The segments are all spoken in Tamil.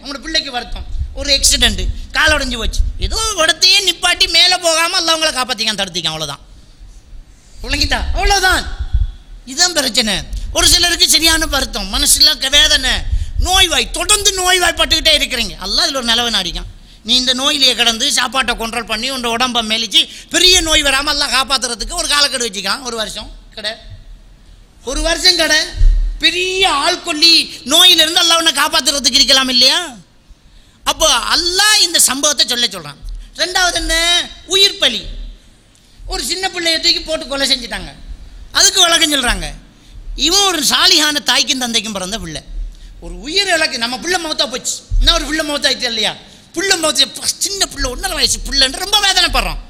அவங்களோட பிள்ளைக்கு வருத்தம் ஒரு ஆக்சிடென்ட் கால் உடைஞ்சு போச்சு ஏதோ இடத்தையே நிப்பாட்டி மேலே போகாமல் அல்ல அவங்கள காப்பாற்றிக்கான் தடுத்திக்கான் அவ்வளோதான் விளங்கிட்டா அவ்வளோதான் இதுதான் பிரச்சனை ஒரு சிலருக்கு சரியான வருத்தம் மனசுல க- வேதனை நோய்வாய் தொடர்ந்து நோய்வாய்ப்பட்டுக்கிட்டே இருக்கிறீங்க அல்லாஹ் இதில் ஒரு நிலவை நாடிக்கான் நீ இந்த நோயிலேயே கிடந்து சாப்பாட்டை கண்ட்ரோல் பண்ணி உன்னோட உடம்பை மெலிச்சு பெரிய நோய் வராமல் எல்லாம் காப்பாற்றுறதுக்கு ஒரு காலக்கெடு வச்சுக்கலாம் ஒரு வருஷம் கடை ஒரு வருஷம் கடை பெரிய ஆள்கொல்லி நோயிலிருந்து அல்லாஹ் உன்னை காப்பாற்றுறதுக்கு இருக்கலாம் இல்லையா அப்போ அல்லாஹ் இந்த சம்பவத்தை சொல்ல சொல்கிறான் ரெண்டாவது என்ன உயிர் பலி ஒரு சின்ன பிள்ளைய தூக்கி போட்டு கொலை செஞ்சுட்டாங்க அதுக்கு விளக்கம் சொல்கிறாங்க இவன் ஒரு சாலிகான தாய்க்கும் தந்தைக்கும் பிறந்த பிள்ளை ஒரு உயிர் இலக்கு நம்ம பிள்ளை மௌத்தா போச்சு இன்னும் ஒரு பிள்ளை மௌத்தாயிட்டு இல்லையா பிள்ளை மௌத்த ப- சின்ன பிள்ளை ஒன்றரை வயசு பிள்ளைன்னு ரொம்ப வேதனைப்படுறோம்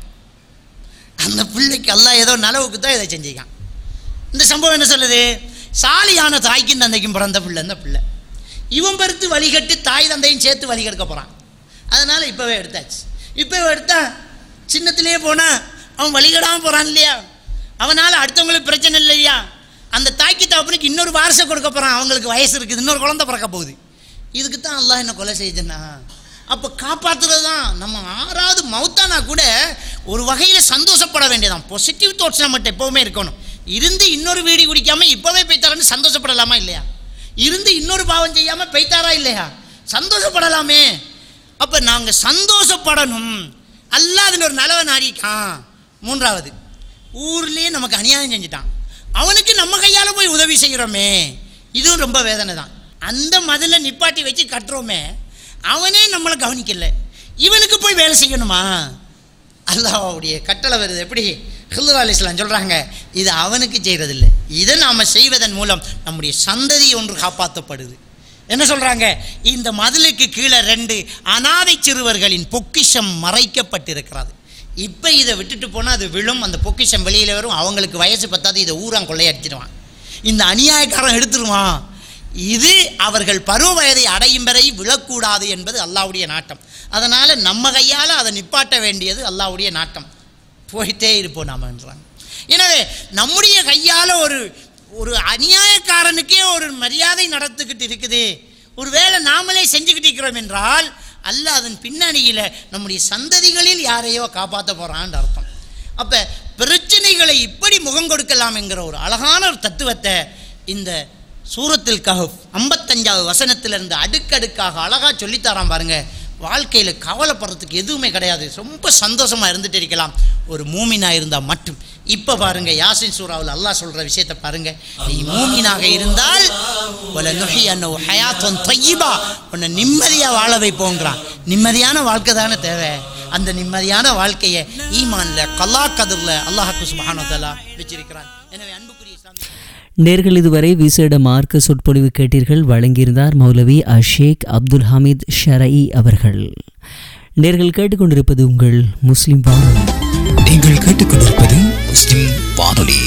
அந்த பிள்ளைக்கு எல்லாம் ஏதோ நலவுக்கு தான் இதை செஞ்சுக்கான் இந்த சம்பவம் என்ன சொல்லுது சாலியான தாய்க்கும் தந்தைக்கும் பிறந்த பிள்ளை இந்த பிள்ளை இவன் பெருத்து வழிகட்டு தாய் தந்தையும் சேர்த்து வழி கெடுக்க போகிறான் அதனால் இப்போவே எடுத்தாச்சு இப்போவே எடுத்தா சின்னத்திலேயே போனால் அவன் வழிகடாமல் போகிறான் இல்லையா அவனால் அடுத்தவங்களுக்கு பிரச்சனை இல்லையா அந்த தாய்க்கு தகப்பனுக்கு இன்னொரு வாரிசை கொடுக்க போகிறான் அவங்களுக்கு வயசு இருக்குது இன்னொரு குழந்தை பிறக்க போகுது இதுக்கு தான் அல்லாஹ் என்ன கொலை செய்தனா அப்போ காப்பாற்றுறது தான் நம்ம ஆறாவது மௌத்தானா கூட ஒரு வகையில் சந்தோஷப்பட வேண்டியதான் பாசிட்டிவ் தாட்ஸ் நம்மகிட்ட எப்போவுமே இருக்கணும் இருந்து இன்னொரு வீடி குடிக்காமல் இப்போவே போய்த்தாரன்னு சந்தோஷப்படலாமா இல்லையா இருந்து இன்னொரு பாவம் செய்யாமல் பெய்த்தாரா இல்லையா சந்தோஷப்படலாமே அப்போ நாங்கள் சந்தோஷப்படணும் அல்லாஹ் அதில் ஒரு நலவை நாடிக்கான் மூன்றாவது ஊர்லேயே நமக்கு அநியாயம் செஞ்சுட்டான் அவனுக்கு நம்ம கையால் போய் உதவி செய்கிறோமே இதுவும் ரொம்ப வேதனை தான் அந்த மதில நிப்பாட்டி வச்சு கட்டுறோமே அவனே நம்மளை கவனிக்கல இவனுக்கு போய் வேலை செய்யணுமா அல்லாஹ்வுடைய கட்டளை வருது எப்படி ஹில்லுவா அலிஸ்லாம் சொல்கிறாங்க இது அவனுக்கு செய்கிறதில்ல இதை நாம் செய்வதன் மூலம் நம்முடைய சந்ததி ஒன்று காப்பாற்றப்படுது என்ன சொல்கிறாங்க இந்த மதிலுக்கு கீழே ரெண்டு அனாதை சிறுவர்களின் பொக்கிஷம் மறைக்கப்பட்டிருக்கிறது இப்போ இதை விட்டுட்டு போனால் அது விழும் அந்த பொக்கிஷம் வெளியில் வரும் அவங்களுக்கு வயசு பத்தாது இதை ஊரான் கொள்ளையடிச்சிடுவான் இந்த அநியாயக்காரன் எடுத்துருவான் இது அவர்கள் பருவ வயதை அடையும் வரை விழக்கூடாது என்பது அல்லாஹ்வுடைய நாட்டம் அதனால் நம்ம கையால் அதை நிப்பாட்ட வேண்டியது அல்லாஹ்வுடைய நாட்டம் போயிட்டே இருப்போம் நாமன்றாங்க எனவே நம்முடைய கையால் ஒரு ஒரு அநியாயக்காரனுக்கே ஒரு மரியாதை நடத்துக்கிட்டு இருக்குது ஒரு வேளை நாமளே செஞ்சுக்கிட்டு இருக்கிறோம் என்றால் அல்ல அதன் பின்னணியில் நம்முடைய சந்ததிகளில் யாரையோ காப்பாற்ற போகிறான்னு அர்த்தம் அப்போ பிரச்சனைகளை இப்படி முகம் கொடுக்கலாம் என்கிற ஒரு அழகான ஒரு தத்துவத்தை இந்த சூரத்தில் கஹப் ஐம்பத்தஞ்சாவது வசனத்திலிருந்து அடுக்கடுக்காக அழகாக சொல்லித்தரான் பாருங்க வாழ்க்கையில் கவலைப்படுறதுக்கு எதுவுமே கிடையாது ரொம்ப சந்தோஷமாக இருந்துட்டு இருக்கலாம் ஒரு மூமினாக இருந்தால் மட்டும் இப்போ பாருங்க யாசின் சூறாவில் அல்லாஹ் சொல்கிற விஷயத்தை பாருங்க நீ மூமினாக இருந்தால் உல நுஹி அன்ன ஹயாத்தன் தையிபா உன்னை நிம்மதியாக வாழ வைப்போங்கிறான் நிம்மதியான வாழ்க்கை தானே தேவை அந்த நிம்மதியான வாழ்க்கையை ஈமான்ல கல்லா கதிரில் அல்லாஹாக்கு சுபஹானு தஆலா வச்சிருக்கிறான் எனவே அன்புக்குரிய இஸ்லாமிய நேர்கள் இதுவரை விசேட மார்க்க சொற்பொழிவு கேட்டீர்கள் வழங்கியிருந்தார் மௌலவி அஷேக் அப்துல் ஹமீத் ஷரஇ அவர்கள் நேர்கள் கேட்டுக்கொண்டிருப்பது உங்கள் முஸ்லிம் வானொலி நீங்கள் கேட்டுக்கொண்டிருப்பது முஸ்லிம் வானொலி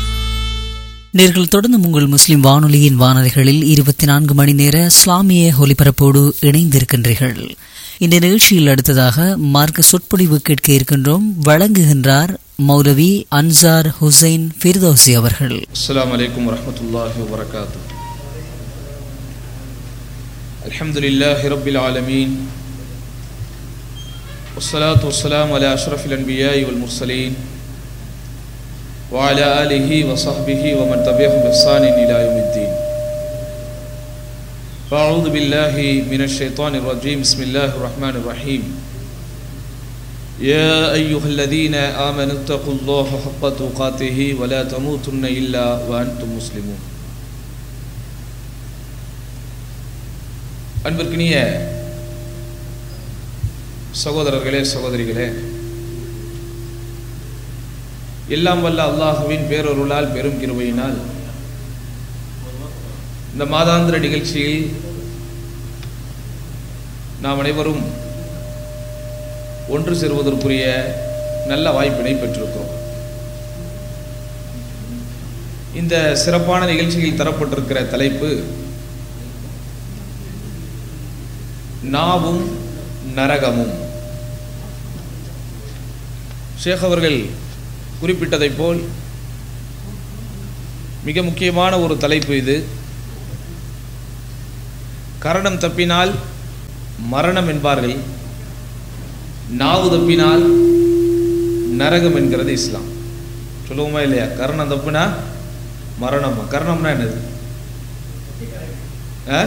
நேர்கள் தொடர்ந்து உங்கள் முஸ்லிம் வானொலியின் வானொலிகளில் இருபத்தி நான்கு மணி நேர இஸ்லாமிய ஒலிபரப்போடு இணைந்திருக்கின்றீர்கள் இந்த நிகழ்ச்சியில் அடுத்ததாக மார்க்க சொற்பொழிவு கேட்க இருக்கின்றோம் வழங்குகின்றார் மௌலவி அன்சார் ஹுசைன் ஃபிர்தோசி அவர்கள் السلام عليكم ورحمة الله وبركاته الحمد لله رب العالمين والصلاة والسلام على أشرف الأنبياء والمرسلين وعلى آله وصحبه ومن تبعهم بإحسان إلى يوم الدين فأعوذ بالله من الشيطان الرجيم بسم الله الرحمن الرحيم يا أيها الذين آمنوا اتقوا الله حق تقاته ولا تموتن إلا وأنتم مسلمون அன்பிற்கினிய சகோதரர்களே சகோதரிகளே எல்லாம் வல்ல அல்லாஹுவின் பேரொருளால் பெரும் கிருபையினால் இந்த மாதாந்திர நிகழ்ச்சியில் நாம் அனைவரும் ஒன்று சேருவதற்குரிய நல்ல வாய்ப்பினை பெற்றிருக்கிறோம் இந்த சிறப்பான நிகழ்ச்சியில் தரப்பட்டிருக்கிற தலைப்பு நாவும் நரகமும் ஷேக் அவர்கள் குறிப்பிட்டதைப் போல் மிக முக்கியமான ஒரு தலைப்பு இது கரணம் தப்பினால் மரணம் என்பார்கள் நாவு தப்பினால் நரகம் என்கிறது இஸ்லாம் சொல்லுவோமா இல்லையா கர்ணம் தப்புனா மரணமா கர்ணம்னா என்னது ஆ?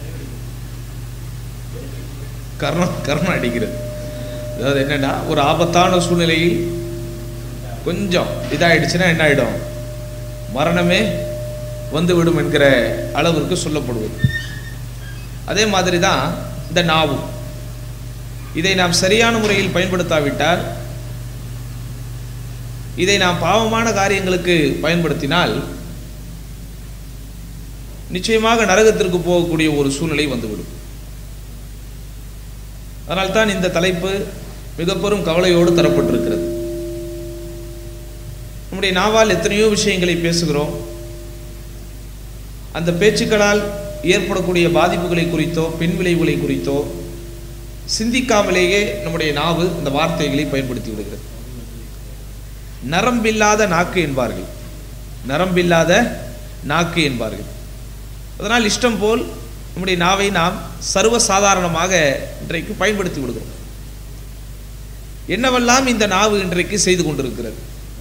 கர்ணம் கர்ணம் அடிக்கிறது அதாவது என்னன்னா ஒரு ஆபத்தான சூழ்நிலையில் கொஞ்சம் இதாயிடுச்சுன்னா என்ன ஆயிடும் மரணமே வந்து விடும் என்கிற அளவிற்கு சொல்லப்படுவது அதே மாதிரி தான் இந்த நாவு இதை நாம் சரியான முறையில் பயன்படுத்தாவிட்டால் இதை நாம் பாவமான காரியங்களுக்கு பயன்படுத்தினால் நிச்சயமாக நரகத்திற்கு போகக்கூடிய ஒரு சூழ்நிலை வந்துவிடும் அதனால்தான் இந்த தலைப்பு மிக பெரும் கவலையோடு தரப்பட்டிருக்கிறது நம்முடைய நாவால் எத்தனையோ விஷயங்களை பேசுகிறோம் அந்த பேச்சுக்களால் ஏற்படக்கூடிய பாதிப்புகளை குறித்தோ பின் விளைவுகளை குறித்தோ சிந்திக்காமலேயே நம்முடைய நாவு அந்த வார்த்தைகளை பயன்படுத்தி விடுகிறது நரம்பில்லாத நாக்கு என்பார்கள் நரம்பில்லாத நாக்கு என்பார்கள் அதனால் இஷ்டம் போல் நம்முடைய நாவை நாம் சர்வசாதாரணமாக இன்றைக்கு பயன்படுத்தி விடுகிறோம் என்னவெல்லாம் இந்த நாவு இன்றைக்கு செய்து கொண்டிருக்கிறது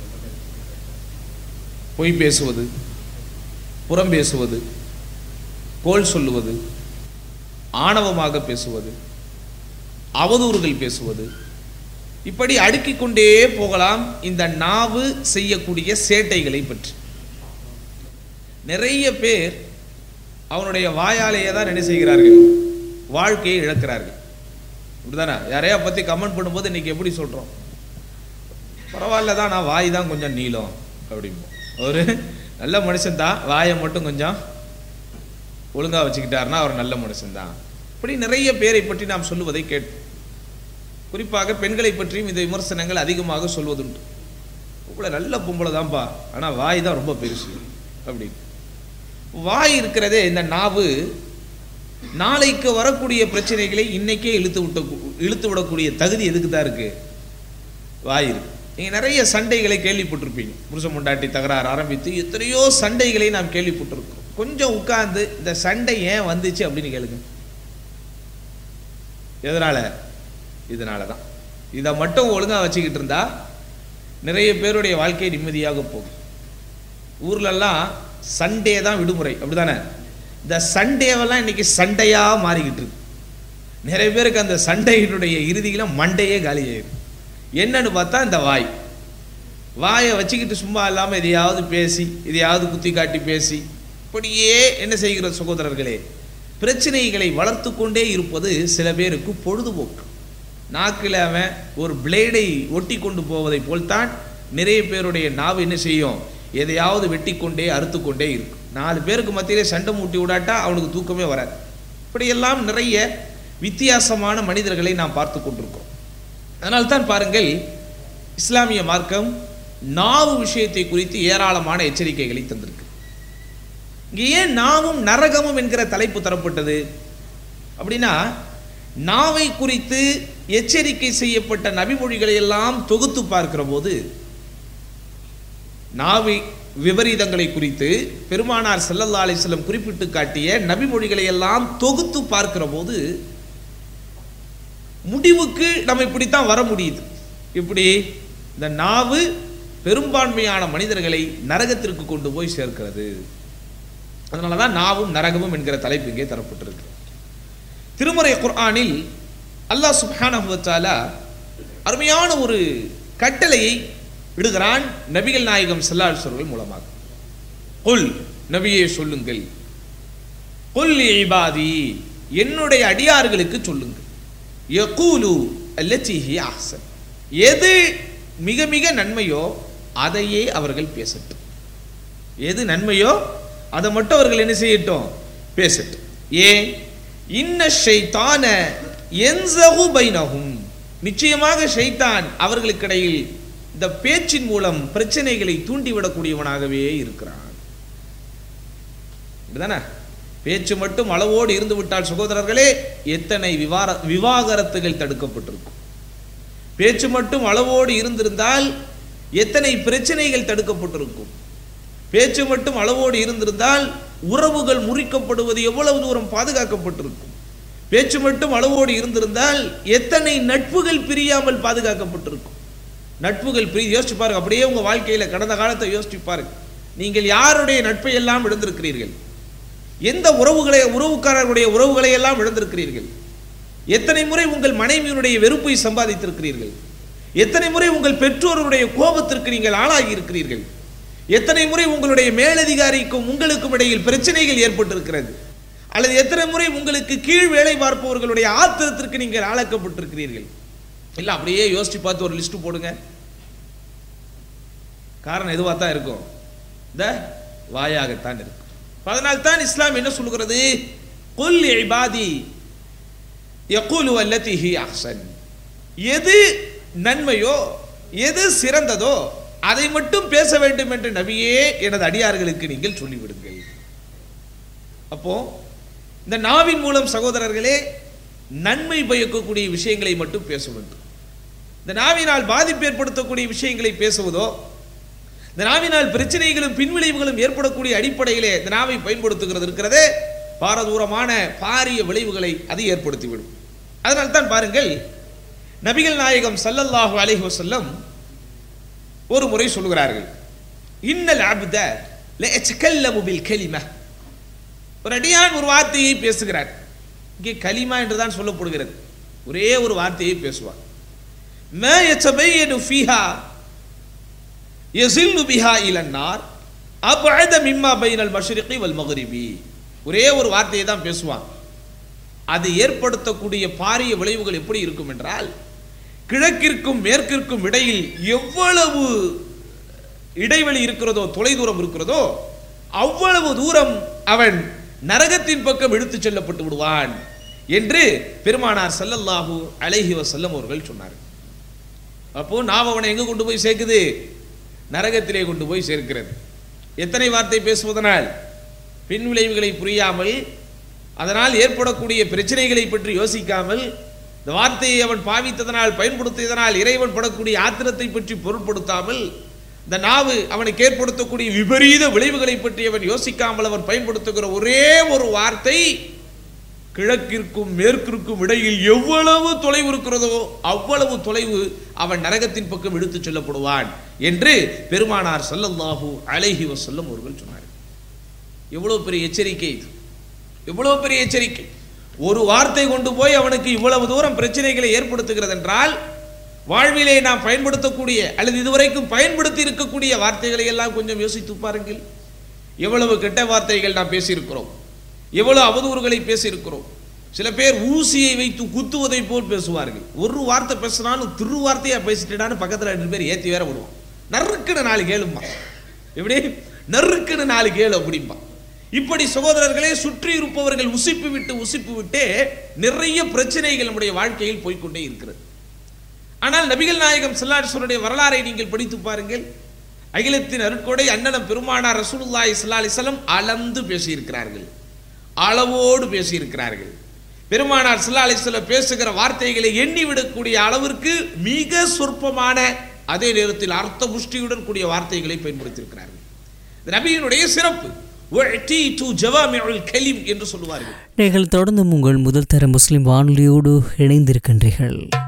பொய் பேசுவது புறம் பேசுவது கோல் சொல்லுவது ஆணவமாக பேசுவது அவதூறுகள் பேசுவது இப்படி அடுக்கிக் கொண்டே போகலாம் இந்த நாவு செய்யக்கூடிய சேட்டைகளை பற்றி நிறைய பேர் அவனுடைய வாயாலேயே தான் என்ன செய்கிறார்கள் வாழ்க்கையை இழக்கிறார்கள் இப்படிதானே யாரையா பற்றி கமெண்ட் பண்ணும்போது இன்னைக்கு எப்படி சொல்கிறோம் பரவாயில்ல தான் நான் வாய் தான் கொஞ்சம் நீளம் அப்படிம்போம் ஒரு நல்ல மனுஷன் தான் வாயை மட்டும் கொஞ்சம் ஒழுங்காக வச்சுக்கிட்டாருன்னா அவர் நல்ல மனுஷன்தான் இப்படி நிறைய பேரை பற்றி நாம் சொல்லுவதை கேட்போம் குறிப்பாக பெண்களை பற்றியும் இந்த விமர்சனங்கள் அதிகமாக சொல்வதுண்டு உங்களை நல்ல பொம்பளை தான்ப்பா ஆனால் வாய் தான் ரொம்ப பெருசு அப்படின்னு வாய் இருக்கிறதே இந்த நாவு நாளைக்கு வரக்கூடிய பிரச்சனைகளை இன்னைக்கே இழுத்து விட்ட இழுத்து விடக்கூடிய தகுதி எதுக்கு தான் இருக்கு வாய் இருக்கு நீங்க நிறைய சண்டைகளை கேள்விப்பட்டிருப்பீங்க புருஷ முண்டாட்டி தகராறு ஆரம்பித்து எத்தனையோ சண்டைகளை நாம் கேள்விப்பட்டிருக்கோம் கொஞ்சம் உட்கார்ந்து இந்த சண்டை ஏன் வந்துச்சு அப்படின்னு கேளுங்க எதனால இதனால தான் இதை மட்டும் ஒழுங்கா வச்சுக்கிட்டு இருந்தா நிறைய பேருடைய வாழ்க்கை நிம்மதியாக போகும் ஊர்லெல்லாம் சண்டே தான் விடுமுறை அப்படிதானே இந்த சண்டேவெல்லாம் இன்னைக்கு சண்டையா மாறிக்கிட்டு இருக்கு நிறைய பேருக்கு அந்த சண்டையினுடைய இறுதியில மண்டையே காலியாயிரும் என்னன்னு பார்த்தா இந்த வாய் வாயை வச்சுக்கிட்டு சும்மா இல்லாமல் எதையாவது பேசி எதையாவது குத்தி காட்டி பேசி இப்படியே என்ன செய்கிற சகோதரர்களே பிரச்சனைகளை வளர்த்து கொண்டே இருப்பது சில பேருக்கு பொழுதுபோக்கு நாக்கில் அவன் ஒரு பிளேடை ஒட்டி கொண்டு போவதை போல்தான் நிறைய பேருடைய நாவு என்ன செய்யும் எதையாவது வெட்டி கொண்டே அறுத்து கொண்டே இருக்கும் நாலு பேருக்கு மத்தியிலே சண்டை மூட்டி விடாட்டா அவனுக்கு தூக்கமே வராது இப்படியெல்லாம் நிறைய வித்தியாசமான மனிதர்களை நாம் பார்த்து கொண்டிருக்கிறோம் அதனால்தான் பாருங்கள் இஸ்லாமிய மார்க்கம் நாவு விஷயத்தை குறித்து ஏராளமான எச்சரிக்கைகளை தந்திருக்கு இங்கே ஏன் நாவும் நரகமும் என்கிற தலைப்பு தரப்பட்டது அப்படின்னா நாவை குறித்து எச்சரிக்கை செய்யப்பட்ட நபிமொழிகளை எல்லாம் தொகுத்து பார்க்கிற போது நாவி விபரீதங்களை குறித்து பெருமானார் ஸல்லல்லாஹு அலைஹி வஸல்லம் குறிப்பிட்டு காட்டிய நபிமொழிகளை எல்லாம் தொகுத்து பார்க்கிற போது முடிவுக்கு நம்ம இப்படித்தான் வர முடியுது இப்படி இந்த நாவு பெரும்பான்மையான மனிதர்களை நரகத்திற்கு கொண்டு போய் சேர்க்கிறது அதனால தான் நாவும் நரகமும் என்கிற தலைப்பு இங்கே தரப்பட்டிருக்கு திருமறை குர்ஆனில் அல்லாஹ் சுப்ஹானஹு வ தஆலா அருமையான ஒரு கட்டளையை விடுகிறான் நபிகள் நாயகம் ஸல்லல்லாஹு அலைஹி வஸல்லம் மூலமாக குல் நபியே சொல்லுங்கள் குல் இபாதி என்னுடைய அடியார்களுக்கு சொல்லுங்கள் யகூலு அல்லதி ஹி அஹ்சன் எது மிக மிக நன்மையோ அதையே அவர்கள் பேசட்டும் எது நன்மையோ அதை மட்டும் அவர்கள் என்ன செய்யட்டும் பேசட்டும் ஏன் இன்ன ஷைத்தான என்சகு பைனஹும் நிச்சயமாக ஷைத்தான் அவர்களுக்கிடையில் இந்த பேச்சின் மூலம் பிரச்சனைகளை தூண்டிவிடக்கூடியவனாகவே இருக்கிறான் இப்படிதானே பேச்சு மட்டும் அளவோடு இருந்து விட்டால் சகோதரர்களே எத்தனை விவார விவாகரத்துகள் தடுக்கப்பட்டிருக்கும் பேச்சு மட்டும் அளவோடு இருந்திருந்தால் எத்தனை பிரச்சனைகள் தடுக்கப்பட்டிருக்கும் பேச்சு மட்டும் அளவோடு இருந்திருந்தால் உறவுகள் முறிக்கப்படுவது எவ்வளவு தூரம் பாதுகாக்கப்பட்டிருக்கும் பேச்சு மட்டும் அளவோடு இருந்திருந்தால் எத்தனை நட்புகள் பிரியாமல் பாதுகாக்கப்பட்டிருக்கும் நட்புகள் பிரி யோசிச்சு பாருங்க அப்படியே உங்க வாழ்க்கையில கடந்த காலத்தை யோசிச்சு பாருங்க நீங்கள் யாருடைய நட்பை எல்லாம் இழந்திருக்கிறீர்கள் எந்த உறவுகளை உறவுக்காரர்களுடைய உறவுகளை எல்லாம் இழந்திருக்கிறீர்கள் எத்தனை முறை உங்கள் மனைவியினுடைய வெறுப்பை சம்பாதித்திருக்கிறீர்கள் எத்தனை முறை உங்கள் பெற்றோருடைய கோபத்திற்கு நீங்கள் ஆளாகி இருக்கிறீர்கள் எத்தனை முறை உங்களுடைய மேலதிகாரிக்கும் உங்களுக்கும் இடையில் பிரச்சனைகள் ஏற்பட்டிருக்கிறது அல்லது எத்தனை முறை உங்களுக்கு கீழ் வேலை பார்ப்பவர்களுடைய ஆத்திரத்திற்கு நீங்கள் ஆளாக்கப்பட்டிருக்கிறீர்கள் இல்லை அப்படியே யோசிச்சு பார்த்து ஒரு லிஸ்ட் போடுங்க காரணம் எதுவாக தான் இருக்கும் இந்த வாயாகத்தான் இருக்கும் அதனால் தான் இஸ்லாம் என்ன சொல்கிறது குல் இபாதி யக்கூலு அல்லதி ஹி அஹ்சன் எது நன்மையோ எது சிறந்ததோ அதை மட்டும் பேச வேண்டும் என்று நபியே எனது அடியார்களுக்கு நீங்கள் சொல்லிவிடுங்கள் அப்போ இந்த நாவின் மூலம் சகோதரர்களே நன்மை பயக்கக்கூடிய விஷயங்களை மட்டும் பேச வேண்டும் இந்த நாவினால் பாதிப்பு ஏற்படுத்தக்கூடிய விஷயங்களை பேசுவதோ இந்த நாவினால் பிரச்சனைகளும் பின்விளைவுகளும் ஏற்படக்கூடிய அடிப்படையிலே இந்த நாவை பயன்படுத்துகிறது இருக்கிறதே பாரதூரமான பாரிய விளைவுகளை அது ஏற்படுத்திவிடும் அதனால் தான் பாருங்கள் நபிகள் நாயகம் ஸல்லல்லாஹு அலைஹி வஸல்லம் ஒரு முறை சொல்கிறார்கள் இன்னல் அப்த லயத்தகல்லமு பில் கலிம ஒரு அடியான் ஒரு வார்த்தையை பேசுகிறார் இங்கே கலிமா என்று தான் சொல்லப்படுகிறது ஒரே ஒரு வார்த்தையை பேசுவார் மா யத்தபையனு ஃபீஹா யஸில்லு பிஹா இலன்னார் அபஅத மிம்மா பைனல் மஷ்ரிகி வல் மக்ரிபி ஒரே ஒரு வார்த்தையை தான் பேசுவான் அது ஏற்படுத்தக்கூடிய பாரிய விளைவுகள் எப்படி இருக்கும் என்றால் கிழக்கிற்கும் மேற்கிற்கும் இடையில் எவ்வளவு இடைவெளி இருக்கிறதோ தொலைதூரம் இருக்கிறதோ அவ்வளவு தூரம் அவன் நரகத்தின் பக்கம் இழுத்துச் செல்லப்பட்டு விடுவான் என்று பெருமானார் ஸல்லல்லாஹு அலைஹி வஸல்லம் அவர்கள் சொன்னார்கள் அப்போ நாம் அவனை எங்க கொண்டு போய் சேர்க்குது நரகத்திலே கொண்டு போய் சேர்க்கிறது எத்தனை வார்த்தை பேசுவதனால் பின் விளைவுகளை புரியாமல் அதனால் ஏற்படக்கூடிய பிரச்சனைகளை பற்றி யோசிக்காமல் இந்த வார்த்தையை அவன் பாவித்ததனால் பயன்படுத்தியதனால் இறைவன் படக்கூடிய ஆத்திரத்தை பற்றி பொருட்படுத்தாமல் இந்த நாவு அவனுக்கு ஏற்படுத்தக்கூடிய விபரீத விளைவுகளை பற்றி அவன் யோசிக்காமல் அவன் பயன்படுத்துகிற ஒரே ஒரு வார்த்தை கிழக்கிற்கும் மேற்கிற்கும் இடையில் எவ்வளவு தொலைவு இருக்கிறதோ அவ்வளவு தொலைவு அவன் நரகத்தின் பக்கம் இழுத்துச் செல்லப்படுவான் என்று பெருமானார் ஸல்லல்லாஹு அலைஹி வஸல்லம் அவர்கள் சொன்னார் எவ்வளவு பெரிய எச்சரிக்கை இது எவ்வளவு பெரிய எச்சரிக்கை ஒரு வார்த்தை கொண்டு போய் அவனுக்கு இவ்வளவு தூரம் பிரச்சனைகளை ஏற்படுத்துகிறது என்றால் வாழ்விலே நாம் பயன்படுத்தக்கூடிய அல்லது இதுவரைக்கும் பயன்படுத்தி இருக்கக்கூடிய வார்த்தைகளை எல்லாம் கொஞ்சம் யோசித்து பாருங்கள் எவ்வளவு கெட்ட வார்த்தைகள் நாம் பேசியிருக்கிறோம் எவ்வளவு அவதூறுகளை பேசியிருக்கிறோம் சில பேர் ஊசியை வைத்து குத்துவதை போல் பேசுவார்கள் ஒரு வார்த்தை பேசினாலும் திரு வார்த்தையா பேசிட்டான்னு பக்கத்துல ரெண்டு பேர் ஏத்தி வேற விடுவான் நறுக்குன்னு நாலு கேளும்பா எப்படி நறுக்குன்னு நாலு கேளு அப்படிம்பா இப்படி சகோதரர்களே சுற்றி இருப்பவர்கள் உசிப்பு விட்டு உசிப்பு விட்டு நிறைய பிரச்சனைகள் நம்முடைய வாழ்க்கையில் போய்க்கொண்டே இருக்கிறது ஆனால் நபிகள் நாயகம் ஸல்லல்லாஹு வரலாறை நீங்கள் படித்து பாருங்கள் அகிலத்தின் அருட்கொடை அண்ணனம் பெருமானார் ரசூலுல்லாஹி ஸல்லல்லாஹு அலைஹி வஸல்லம் அளந்து பேசியிருக்கிறார்கள் அளவோடு பேசியிருக்கிறார்கள் பெருமானார் ஸல்லல்லாஹு அலைஹி வஸல்லம் பேசுகிற வார்த்தைகளை எண்ணி விடக்கூடிய அளவிற்கு மிக சொற்பமான அதே நேரத்தில் அர்த்த புஷ்டியுடன் கூடிய வார்த்தைகளை பயன்படுத்தியிருக்கிறார்கள் இது நபியினுடைய சிறப்பு உஅ்தீது ஜவாமிஉல் கலிம் என்று சொல்லுவார்கள் நீங்கள் தொடர்ந்து உங்கள் முதல் தர முஸ்லிம் வானொலியோடு இணைந்திருக்கின்றீர்கள்